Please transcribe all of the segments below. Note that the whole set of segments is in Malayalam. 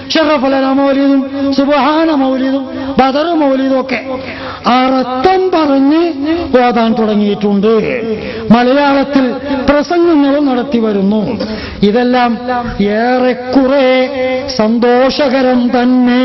ഷറഫലന മൗലിദും സുബഹാന മൗലിദും ബദർ മൗലിദും ഒക്കെ അർത്ഥം പറഞ്ഞ് ഓതാൻ തുടങ്ങിയിട്ടുണ്ട് മലയാളത്തിൽ പ്രസംഗങ്ങളും നടത്തി വരുന്നു ഇതെല്ലാം ഏറെക്കുറെ സന്തോഷകരം തന്നെ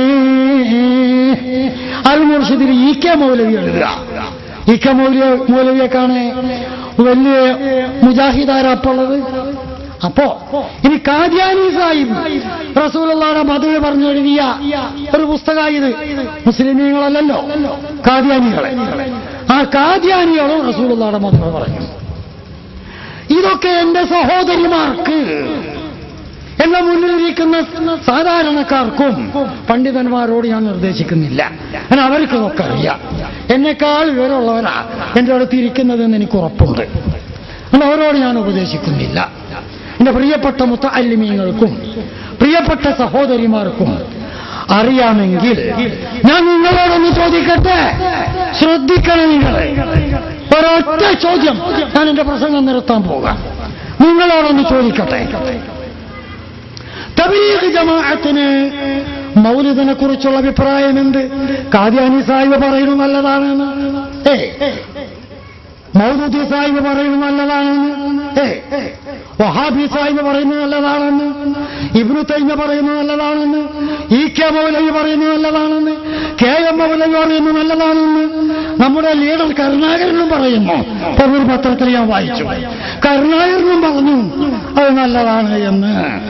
അൽ മുർഷിദിൽ ഇ കെ മൗലവി എഴുതുക ഇ കെ മൗലവി മൗലവിയെക്കാണ് വലിയ മുജാഹിദാരപ്പുള്ളത് അപ്പോ ഇനി കാദ്യാനി സാഹിബ് റസൂലുള്ളാടെ മധുര പറഞ്ഞു എഴുതിയ ഒരു പുസ്തകം ഇത് മുസ്ലിമീങ്ങളല്ലല്ലോ കാദ്യാനികളെ ആ കാദ്യാനികളും റസൂലുള്ളാടെ മധുര പറഞ്ഞു ഇതൊക്കെ എന്റെ സഹോദരിമാർക്ക് എന്റെ മുന്നിലിരിക്കുന്ന സാധാരണക്കാർക്കും പണ്ഡിതന്മാരോട് ഞാൻ നിർദ്ദേശിക്കുന്നില്ല കാരണം അവർക്ക് ഒക്കെ അറിയാം എന്നെക്കാൾ വിവരമുള്ളവരാ എന്റെ അടുത്ത് ഇരിക്കുന്നതെന്ന് എനിക്ക് ഉറപ്പുണ്ട് അതുകൊണ്ട് അവരോട് ഞാൻ ഉപദേശിക്കുന്നില്ല എന്റെ പ്രിയപ്പെട്ട മുത്തല്ലിമീങ്ങൾക്കും പ്രിയപ്പെട്ട സഹോദരിമാർക്കും അറിയാമെങ്കിൽ ഞാൻ നിങ്ങളോടൊന്ന് ചോദിക്കട്ടെ ശ്രദ്ധിക്കണം നിങ്ങളെ ഒരൊറ്റ ചോദ്യം ഞാൻ എന്റെ പ്രസംഗം നിർത്താൻ പോകാം നിങ്ങളോടൊന്ന് ചോദിക്കട്ടെ തബീഖ് ജമാഅത്തിന് മൗലിദിനെ കുറിച്ചുള്ള അഭിപ്രായം എന്ത് കാദ്യാനി സാഹിബ് പറയുന്നു നല്ലതാണെന്ന് ഏ മൗദൂദി സാഹിബ് പറയുന്നു നല്ലതാണെന്ന് ഏ വഹാബി സാഹിബ് പറയുന്നത് നല്ലതാണെന്ന് ഇബ്നു തൈമ പറയുന്നത് നല്ലതാണെന്ന് ഇ കെ മൗലവി പറയുന്നത് നല്ലതാണെന്ന് കെ എം മൗലവി പറയുന്നത് നല്ലതാണെന്ന് നമ്മുടെ ലീഡർ കരുണാകരനും പറയുന്നു ഇപ്പൊ ഒരു പത്രത്തിൽ ഞാൻ വായിച്ചു കരുണാകരനും പറഞ്ഞു അത് നല്ലതാണ് എന്ന്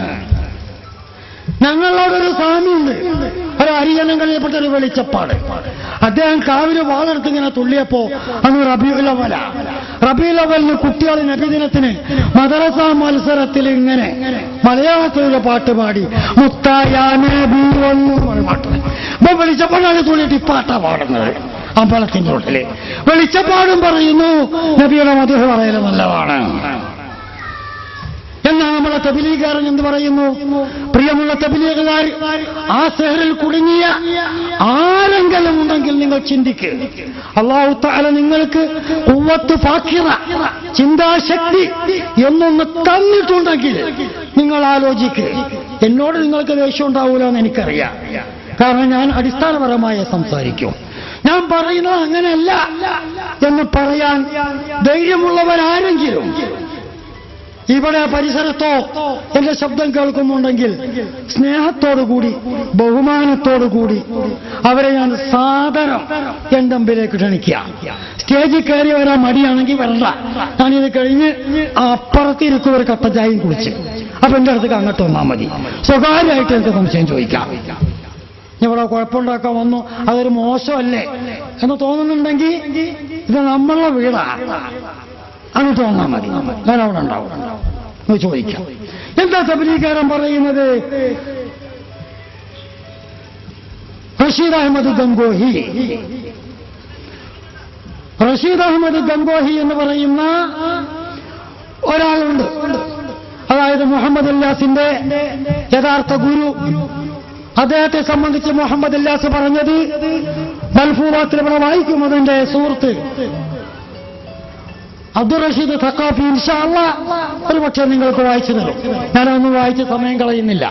ഞങ്ങളോടൊരു സ്വാമിയുണ്ട് ഒരു ഹരിജനം കഴിയപ്പെട്ട ഒരു വെളിച്ചപ്പാട് അദ്ദേഹം കാവില് വാളെടുത്ത് ഇങ്ങനെ തുള്ളിയപ്പോ അന്ന് റബിയുലവല റബിയുലവലിന് കുട്ടികൾ നബിദിനത്തിന് മദ്രസ മത്സരത്തിൽ ഇങ്ങനെ മലയാളത്തിലൊരു പാട്ട് പാടി മുത്തായാനബിയൊന്നു പാട്ട് അപ്പൊ വെളിച്ചപ്പാടാണ് തുള്ളിയിട്ട് ഇപ്പാട്ടാ പാടുന്നത് അമ്പലത്തിന്റെ ഉള്ളില് വെളിച്ചപ്പാടും പറയുന്നു നബിയുടെ മധുര പറയല് നല്ലതാണ് എന്നാ നമ്മളെ തബിലീകാരൻ എന്ന് പറയുന്നു പ്രിയമുള്ള തബിലീകുകാർ ആ സെഹറിൽ കുടുങ്ങിയ ആരെങ്കിലും ഉണ്ടെങ്കിൽ നിങ്ങൾ ചിന്തിക്ക് അള്ളാഹു താല നിങ്ങൾക്ക് ഉവ്വത്ത് ഫാക്കിറ ചിന്താശക്തി എന്നൊന്ന് തന്നിട്ടുണ്ടെങ്കിൽ നിങ്ങൾ ആലോചിക്ക് എന്നോട് നിങ്ങൾക്ക് ദേഷ്യം ഉണ്ടാവൂല എന്ന് എനിക്കറിയാം കാരണം ഞാൻ അടിസ്ഥാനപരമായി സംസാരിക്കും ഞാൻ പറയുന്നത് അങ്ങനെയല്ല എന്ന് പറയാൻ ധൈര്യമുള്ളവരാരെങ്കിലും ഇവിടെ പരിസരത്തോ എന്റെ ശബ്ദം കേൾക്കുന്നുണ്ടെങ്കിൽ സ്നേഹത്തോടുകൂടി ബഹുമാനത്തോടുകൂടി അവരെ ഞാൻ സാദരം എന്റെ മുമ്പിലേക്ക് ക്ഷണിക്കുക സ്റ്റേജിൽ കയറി വരാൻ മടിയാണെങ്കിൽ വരണ്ട ഞാനിത് കഴിഞ്ഞ് അപ്പുറത്തിരിക്കും ഒരു കട്ട ചായയും കുടിച്ച് അപ്പൊ എന്റെ അടുത്തേക്ക് അങ്ങോട്ട് വന്നാൽ മതി സ്വകാര്യമായിട്ട് എനിക്ക് സംശയം ചോദിക്കാം ഇവിടെ കുഴപ്പമുണ്ടാക്കാൻ വന്നു അതൊരു മോശമല്ലേ എന്ന് തോന്നുന്നുണ്ടെങ്കിൽ ഇത് നമ്മളെ വീടാ അങ്ങോട്ട് വന്നാൽ മതി ഞാൻ അവിടെ ഉണ്ടാവും എന്ന് ചോദിക്കാം എന്താ തബലീകാരൻ പറയുന്നത് റഷീദ് അഹമ്മദ് ഗംഗോഹി റഷീദ് അഹമ്മദ് ഗംഗോഹി എന്ന് പറയുന്ന ഒരാളുണ്ട് അതായത് മുഹമ്മദ് അല്ലാസിന്റെ യഥാർത്ഥ ഗുരു അദ്ദേഹത്തെ സംബന്ധിച്ച് മുഹമ്മദ് അല്ലാസ് പറഞ്ഞത് ബൽഫൂബാത്തിൽ ഇവിടെ വായിക്കും അതിന്റെ സുഹൃത്ത് അബ്ദുൾ റഷീദ് തക്കാഫി ഇൻഷാല്ല ഒരു പക്ഷേ നിങ്ങൾക്ക് വായിച്ചു തരും ഞാനൊന്നും വായിച്ച് സമയം കളയുന്നില്ല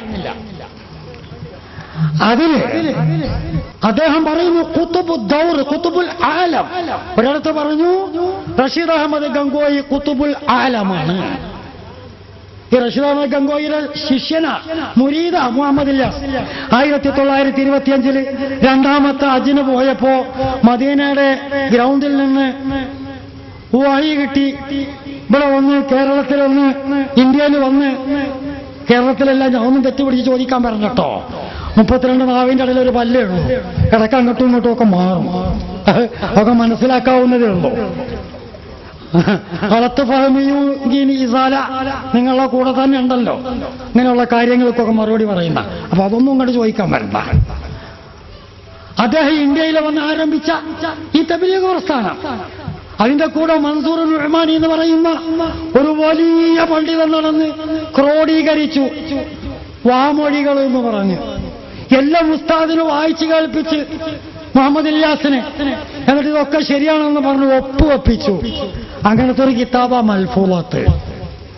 അതില് അദ്ദേഹം പറയുന്നു കുത്തുബു ദൗർ കുത്തുബുൽ ആലം ഒരിടത്ത് പറഞ്ഞു റഷീദ് അഹമ്മദ് ഗംഗോയി കുത്തുബുൽ ആലമാണ് ഈ റഷീദ് അഹമ്മദ് ഗംഗോയിയുടെ ശിഷ്യന മുരീദ മുഹമ്മദ് ഇല്ലാസ് ആയിരത്തി തൊള്ളായിരത്തി ഇരുപത്തിയഞ്ചില് രണ്ടാമത്തെ അജിന് പോയപ്പോ മദീനയുടെ ഗ്രൗണ്ടിൽ നിന്ന് വഴി കിട്ടി ഇവിടെ വന്ന് കേരളത്തിൽ വന്ന് ഇന്ത്യയിൽ വന്ന് കേരളത്തിലെല്ലാം ഞാൻ ഒന്നും തെറ്റുപിടിച്ച് ചോദിക്കാൻ പറഞ്ഞു കേട്ടോ മുപ്പത്തിരണ്ട് നാവിന്റെ ഇടയിൽ ഒരു പല്ലേ ഉള്ളൂ കിടക്കാൻ അങ്ങോട്ടും ഇങ്ങോട്ടും ഒക്കെ മാറും ഒക്കെ മനസ്സിലാക്കാവുന്നതേ ഉള്ളൂ കളത്ത് ഫഹമിയും ഇസാല നിങ്ങളുടെ കൂടെ തന്നെ ഉണ്ടല്ലോ ഇങ്ങനെയുള്ള കാര്യങ്ങൾക്കൊക്കെ മറുപടി പറയുന്ന അപ്പൊ അതൊന്നും ഇങ്ങോട്ട് ചോദിക്കാൻ വരണ്ട അദ്ദേഹം ഇന്ത്യയിൽ വന്ന് ആരംഭിച്ച ഈ തബിലീഗ് പ്രസ്ഥാനം അതിന്റെ കൂടെ മൻസൂർ നുഹ്മാനി എന്ന് പറയുന്ന ഒരു വലിയ പണ്ഡിതൻ നടന്ന് ക്രോഡീകരിച്ചു വാമൊഴികൾ എന്ന് പറഞ്ഞ് എല്ലാം ഉസ്താദിന് വായിച്ചു കേൾപ്പിച്ച് മുഹമ്മദ് ഇല്ലാസിനെ എന്നിട്ട് ഇതൊക്കെ ശരിയാണെന്ന് പറഞ്ഞ് ഒപ്പുവെപ്പിച്ചു അങ്ങനത്തെ ഒരു കിതാബ മൽഫൂലത്ത്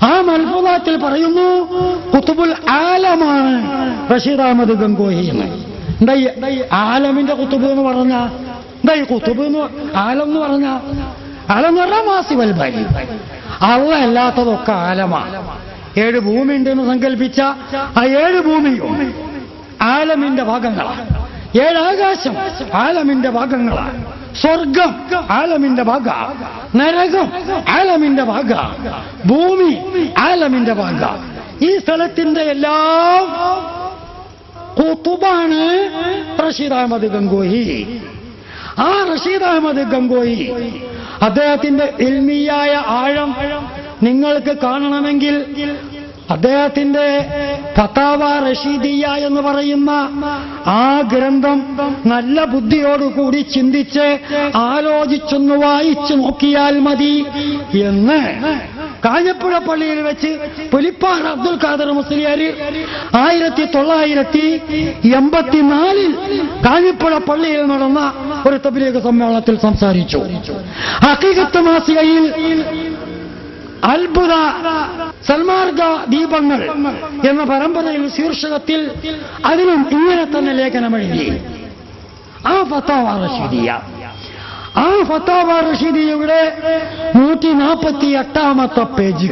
ആ മൽഫുദാത്തിൽ പറയുന്നു കുത്തുബുൽ ആലമാണ് റഷീദ് അഹമ്മദ് ഗംഗോഹി എന്ന് എന്താ ഈ ആലമിന്റെ കുത്തുബ് എന്ന് പറഞ്ഞ എന്താ ഈ കുത്തുബ് എന്ന് ആലം എന്ന് പറഞ്ഞ ആലം എന്ന് പറഞ്ഞാൽ മാസി വൽബാരി അള്ള അല്ലാത്തതൊക്കെ ആലമാണ് ഏഴ് ഭൂമി ഉണ്ടെന്ന് സങ്കല്പിച്ച ആ ഏഴ് ഭൂമിയും ആലമിന്റെ ഭാഗങ്ങളാണ് ഏഴ് ആകാശം ആലമിന്റെ ഭാഗങ്ങളാണ് സ്വർഗം ആലമിന്റെ ഭാഗ നരകം ആലമിന്റെ ഭാഗ ഭൂമി ആലമിന്റെ ഭാഗ ഈ സ്ഥലത്തിന്റെ എല്ലാം കുത്തുബാണ് റഷീദ് അഹമ്മദ് ഗംഗോഹി ആ റഷീദ് അഹമ്മദ് ഗംഗോഹി അദ്ദേഹത്തിന്റെ ഇൽമിയായ ആഴം നിങ്ങൾക്ക് കാണണമെങ്കിൽ അദ്ദേഹത്തിന്റെ ഫതാവ റഷീദിയ എന്ന് പറയുന്ന ആ ഗ്രന്ഥം നല്ല ബുദ്ധിയോടുകൂടി ചിന്തിച്ച് ആലോചിച്ചൊന്ന് വായിച്ചു നോക്കിയാൽ മതി എന്ന് കാഞ്ഞപ്പുഴ പള്ളിയിൽ വെച്ച് പുലിപ്പാറ അബ്ദുൽ ഖാദർ മുസ്ലിയാർ ആയിരത്തി തൊള്ളായിരത്തി എൺപത്തിനാലിൽ കാഞ്ഞപ്പുഴ പള്ളിയിൽ നടന്ന ഒരു തബ്ലീഗ് സമ്മേളനത്തിൽ സംസാരിച്ചു ഹക്കീകത്ത് മാസികയിൽ അത്ഭുത സൽമാർഗ ദീപങ്ങൾ എന്ന പരമ്പരയിൽ ശീർഷകത്തിൽ അതിനും ഇങ്ങനെ തന്നെ ലേഖനം എഴുതി ആ ഫത്താവ റഷീദിയ ആ ഫത്താവ റഷീദിയയുടെ നൂറ്റി നാൽപ്പത്തി എട്ടാമത്തെ പേജ്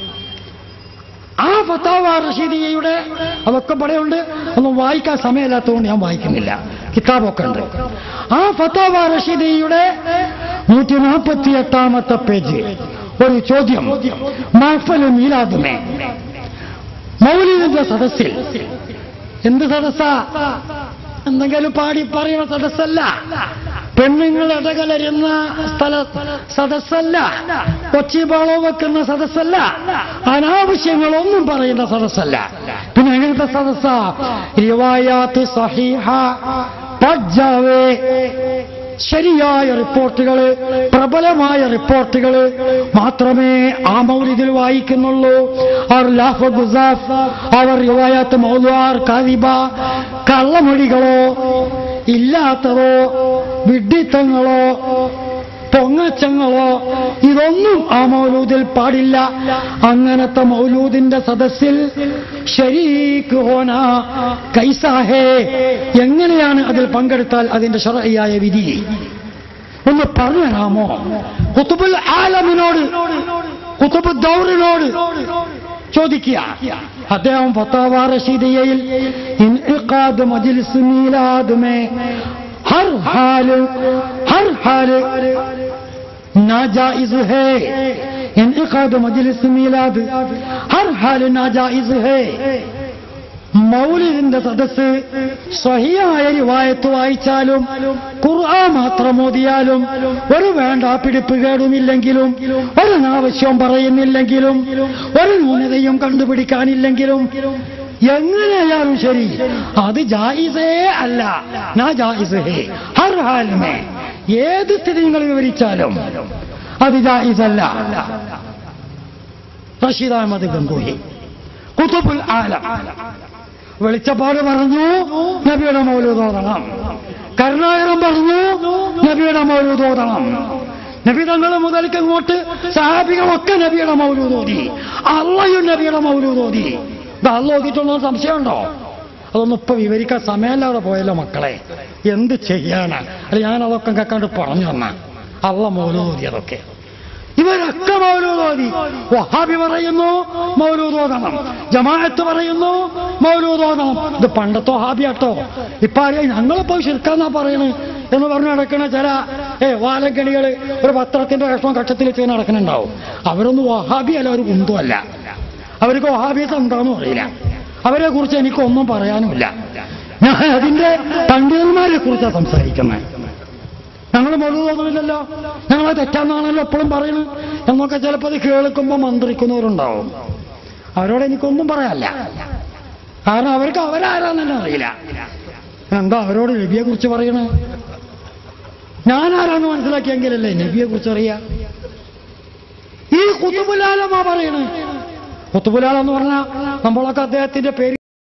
ആ ഫത്താവ റഷീദിയയുടെ അതൊക്കെ ഇവിടെയുണ്ട് ഒന്നും വായിക്കാൻ സമയമില്ലാത്തതുകൊണ്ട് ഞാൻ വായിക്കുന്നില്ല കിതാബൊക്കെ ഉണ്ട് ആ ഫത്താവ റഷീദിയയുടെ നൂറ്റി നാൽപ്പത്തി എട്ടാമത്തെ പേജ് ഒരു ചോദ്യം മഹഫൽ മീലാദുമേ മൗലിദിന്റെ സദസ്സിൽ എന്ത് സദസ്സാ എന്തെങ്കിലും പാടി പറയുന്ന സദസ്സല്ല പെണ്ണുങ്ങൾ ഇടകലരുന്ന സ്ഥല സദസ്സല്ല കൊച്ചിബാളോ വെക്കുന്ന സദസ്സല്ല അനാവശ്യങ്ങളൊന്നും പറയുന്ന സദസ്സല്ല പിന്നെ എങ്ങനത്തെ സദസ്സ റിവായാത്ത് സഹീഹ പജ്ജാവേ ശരിയായ റിപ്പോർട്ടുകൾ പ്രബലമായ റിപ്പോർട്ടുകൾ മാത്രമേ ആ മൗലിദിൽ വായിക്കുന്നുള്ളൂ അവർ ലാഫ് ഗുസാഫ് അവർ റിവായത്ത് മൗലാർ കാദിബ കള്ളമൊഴികളോ ഇല്ലാത്തതോ വിഡ്ഢിത്തങ്ങളോ പൊങ്ങച്ചങ്ങളോ ഇതൊന്നും ആ മൗലൂദിൽ പാടില്ല അങ്ങനത്തെ മൗലൂദിന്റെ സദസ്സിൽ ശരീക്ക് ഹോന കൈസാഹേ എങ്ങനെയാണ് അതിൽ പങ്കെടുത്താൽ അതിന്റെ ശറയായ വിധി ഒന്ന് പറഞ്ഞു തരാമോ കുത്തുബുൽ ആലമിനോട് കുത്തുബ് ദൗറിനോട് ചോദിക്കുക അദ്ദേഹം ഫത്താവ റഷീദിയയിൽ ഇൻഇഖാദ് മജ്ലിസ് മീലാദ് മേ हर हाल हर हाल नाजायज है इनकाद मजलिस मिलाद हर हाल नाजायज है മൗലിദിന്റെ സദസ് സ്വഹിയായ റിവായത്ത് വായിച്ചാലും ഖുർആൻ മാത്രം ഓതിയാലും ഒരു വേണ്ട പിടിപ്പ് കേടുമില്ലെങ്കിലും ഒരു ആവശ്യം പറയുന്നില്ലെങ്കിലും ഒരു ന്യൂനതയും കണ്ടുപിടിക്കാനില്ലെങ്കിലും എങ്ങനെയായാലും ശരി അത് ജായിസേ അല്ല നാ ജായിസ് ഹേ ഹർ ഹാലുമേ ഏത് സ്ഥിതി നിങ്ങൾ വിവരിച്ചാലും അത് ജായിസല്ല റഷീദ് അഹമ്മദ് ഗംഗൂഹി കുത്തുബുൽ ആലം വെളിച്ചപ്പാട് പറഞ്ഞു നബിയുടെ മൗലൂദ് ഓതണം കരുണാകരം പറഞ്ഞു നബിയുടെ മൗലൂദ് ഓതണം നബി തങ്ങൾ മുതൽക്ക് ഇങ്ങോട്ട് സാഹിബികളൊക്കെ നബിയുടെ മൗലൂദ് ഓതി അള്ളയും നബിയുടെ മൗലൂദ് ഓതി ഇത് അള്ള ഓതിയിട്ടുള്ള സംശയമുണ്ടോ അതൊന്നും ഇപ്പൊ വിവരിക്കാൻ സമയമില്ലാതെ പോയല്ലോ മക്കളെ എന്ത് ചെയ്യാനാ അല്ല ഞാൻ അതൊക്കെ കേൾക്കാണ്ട് പറഞ്ഞു തന്ന അള്ള മൗലൂദ് ഓതിയതൊക്കെ ഇവരൊക്കെ മൗലൂദ് ഓതി വഹാബി പറയുന്നു മൗലൂദ് ഓതണം ജമാഅത്ത് പറയുന്നു മൗലൂദ് ഓതണം ഇത് പണ്ടത്തെ വഹാബിയാട്ടോ ഇപ്പൊ അറിയാം ഞങ്ങളിപ്പോ ശിർക്കാന്നാ പറയണ് എന്ന് പറഞ്ഞു നടക്കണ ചില ഏ വാലങ്കണികള് ഒരു പത്രത്തിന്റെ കഷ്ണം കക്ഷത്തിൽ വെച്ച് നടക്കണുണ്ടാവും അവരൊന്നും വഹാബി അല്ല ഒരു കുന്തുമല്ല അവർക്ക് വഹാബിയത്ത് എന്താണെന്നും അറിയില്ല അവരെ കുറിച്ച് എനിക്കൊന്നും പറയാനുമില്ല ഞാൻ അതിന്റെ പണ്ഡിതന്മാരെ കുറിച്ചാണ് സംസാരിക്കുന്നത് ഞങ്ങൾ മുഴുവൻ തോന്നുന്നില്ലല്ലോ ഞങ്ങളെ തെറ്റാന്നാണല്ലോ എപ്പോഴും പറയുന്നത് എന്നൊക്കെ ചിലപ്പോൾ അത് കേൾക്കുമ്പോൾ മന്ത്രിക്കുന്നവരുണ്ടാവും അവരോട് എനിക്കൊന്നും പറയാല്ല കാരണം അവർക്ക് അവരാരാന്നെന്നെ അറിയില്ല എന്താ അവരോട് നബിയെ കുറിച്ച് പറയണേ ഞാൻ ആരാന്ന് മനസ്സിലാക്കിയെങ്കിലല്ലേ നബിയെ കുറിച്ച് അറിയാ ഈ കുത്തുബുലാലമാ പറയണേ കുത്തുബുലാലെന്ന് പറഞ്ഞാൽ നമ്മളൊക്കെ അദ്ദേഹത്തിന്റെ പേര്